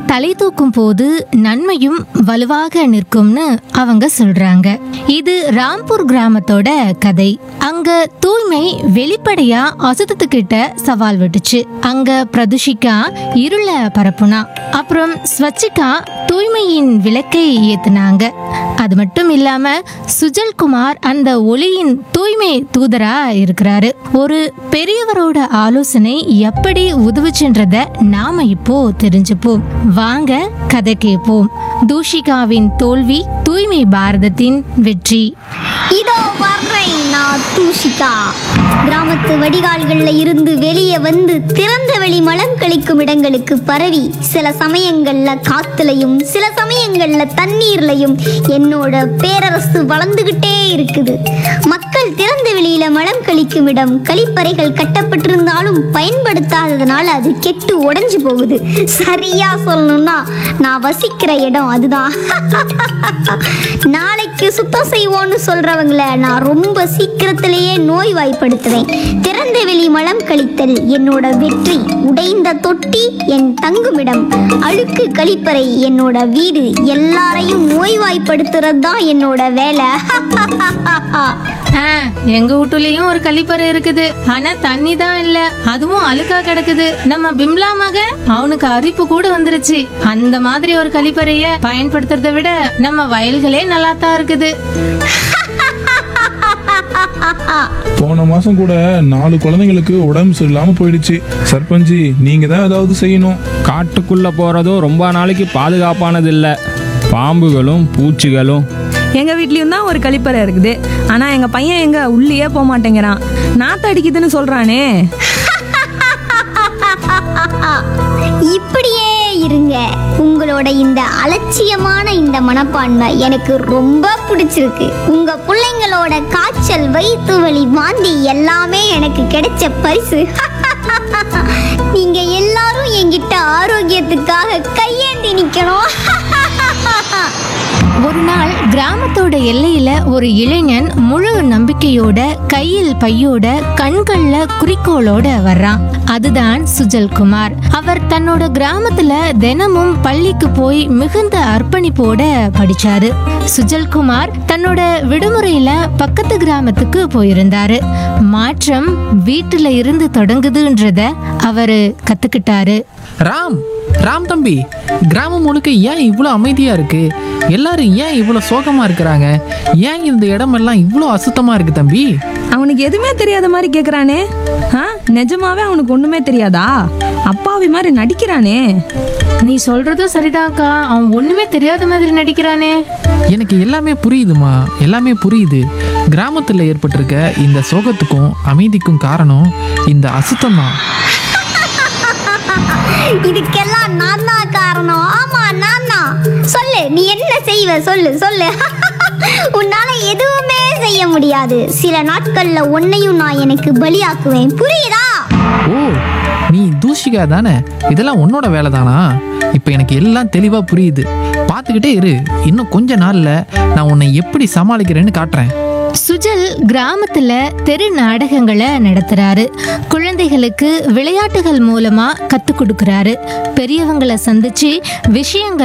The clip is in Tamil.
தலை தூக்கும் போது நன்மையும் வலுவாக நிற்கும்னு அவங்க சொல்றாங்க இது ராம்பூர் கிராமத்தோட கதை அங்க தூய்மை வெளிப்படையா அசுத்தத்துக்கிட்ட சவால் விட்டுச்சு அங்க பிரதுஷிகா இருள பரப்புனா அப்புறம் ஸ்வச்சிகா தூய்மையின் விளக்கை ஏத்துனாங்க அது மட்டும் இல்லாம சுஜல் குமார் அந்த ஒளியின் தூய்மை தூதரா இருக்கிறாரு ஒரு பெரியவரோட ஆலோசனை எப்படி உதவுச்சுன்றத நாம இப்போ தெரிஞ்சுப்போம் வாங்க கதை கேட்போம் தூஷிகாவின் தோல்வி தூய்மை பாரதத்தின் வெற்றி இதோ வர்றேன் நான் தூஷிகா கிராமத்து வடிகால்கள்ல இருந்து வெளியே வந்து திறந்த வெளி மலம் கழிக்கும் இடங்களுக்கு பரவி சில சமயங்கள்ல காத்துலையும் சில சமயங்கள்ல தண்ணீர்லையும் என்னோட பேரரசு வளர்ந்துகிட்டே இருக்குது மக்கள் திறந்த வெளியில மலம் கழிக்கும் இடம் கழிப்பறைகள் கட்டப்பட்டிருந்தாலும் பயன்படுத்தாததுனால அது கெட்டு உடைஞ்சு போகுது சரியா சொல்லணும்னா நான் வசிக்கிற இடம் அதுதான் நாளைக்கு சுத்தம் செய்வோன்னு சொல்றவங்கள நான் ரொம்ப சீக்கிரத்திலேயே நோய்வாய்ப்படுத்துவேன் திறந்த வெளி மலம் கழித்தல் என்னோட வெற்றி உடைந்த தொட்டி என் தங்குமிடம் அழுக்கு கழிப்பறை என்னோட வீடு எல்லாரையும் நோய்வாய்ப்படுத்துறது தான் என்னோட வேலை ஆ, எங்க வீட்டுலயும் ஒரு கழிப்பறை இருக்குது ஆனா தண்ணி தான் இல்ல அதுவும் அழுக்கா கிடக்குது நம்ம பிம்லா மகன் அவனுக்கு அரிப்பு கூட வந்துருச்சு அந்த மாதிரி ஒரு கழிப்பறைய பயன்படுத்துறதை விட நம்ம வயல்களே நல்லா தான் இருக்குது போன மாசம் கூட நாலு குழந்தைங்களுக்கு உடம்பு சரியில்லாம போயிடுச்சு சர்பஞ்சி நீங்க தான் ஏதாவது செய்யணும் காட்டுக்குள்ள போறதும் ரொம்ப நாளைக்கு பாதுகாப்பானது இல்ல பாம்புகளும் பூச்சிகளும் எங்க வீட்லயும் தான் ஒரு கழிப்பறை இருக்குது ஆனா எங்க பையன் எங்க உள்ளேயே போக மாட்டேங்கிறான் நாத்து அடிக்குதுன்னு சொல்றானே இப்படியே இருங்க உங்களோட இந்த அலட்சியமான இந்த மனப்பான்மை எனக்கு ரொம்ப பிடிச்சிருக்கு உங்க பிள்ளைங்களோட காய்ச்சல் வயிற்று வலி வாந்தி எல்லாமே எனக்கு கிடைச்ச பரிசு நீங்க எல்லாரும் என்கிட்ட ஆரோக்கியத்துக்காக கையேந்தி நிக்கணும் ஒரு நாள் கிராமத்தோட எல்லையில ஒரு இளைஞன் முழு நம்பிக்கையோட கையில் பையோட கண்கள்ல குறிக்கோளோட வர்றான் அதுதான் சுஜல் குமார் அவர் தன்னோட கிராமத்துல தினமும் பள்ளிக்கு போய் மிகுந்த அர்ப்பணிப்போட படிச்சாரு சுஜல் குமார் தன்னோட விடுமுறையில பக்கத்து கிராமத்துக்கு போயிருந்தாரு மாற்றம் வீட்டுல இருந்து தொடங்குதுன்றத அவரு கத்துக்கிட்டாரு ராம் ராம் தம்பி கிராமம் முழுக்க ஏன் இவ்வளோ அமைதியா இருக்கு எல்லாரும் ஏன் இவ்வளோ சோகமா இருக்கிறாங்க ஏன் இந்த இடமெல்லாம் இவ்வளோ அசுத்தமா இருக்கு தம்பி அவனுக்கு எதுவுமே தெரியாத மாதிரி கேக்குறானே ஆ நிஜமாவே அவனுக்கு ஒண்ணுமே தெரியாதா அப்பாவி மாதிரி நடிக்கிறானே நீ சொல்றதும் சரிதான்க்கா அவன் ஒண்ணுமே தெரியாத மாதிரி நடிக்கிறானே எனக்கு எல்லாமே புரியுதுமா எல்லாமே புரியுது கிராமத்தில் ஏற்பட்டிருக்க இந்த சோகத்துக்கும் அமைதிக்கும் காரணம் இந்த அசுத்தம் தான் இதுக்கெல்லாம் நான் தான் காரணம் ஆமா நான் தான் சொல்லு நீ என்ன செய்வ சொல்லு சொல்லு உன்னால எதுவுமே செய்ய முடியாது சில நாட்கள்ல உன்னையும் நான் எனக்கு பலியாக்குவேன் புரியுதா ஓ நீ தூஷிகா தானே இதெல்லாம் உன்னோட வேலை தானா இப்போ எனக்கு எல்லாம் தெளிவாக புரியுது பார்த்துக்கிட்டே இரு இன்னும் கொஞ்ச நாளில் நான் உன்னை எப்படி சமாளிக்கிறேன்னு காட்டுறேன் சுஜல் கிராமத்துல தெரு நாடகங்களை நடத்துறாரு குழந்தைகளுக்கு விளையாட்டுகள் மூலமா கத்து கொடுக்கறாரு பெரியவங்களை சந்திச்சு விஷயங்களை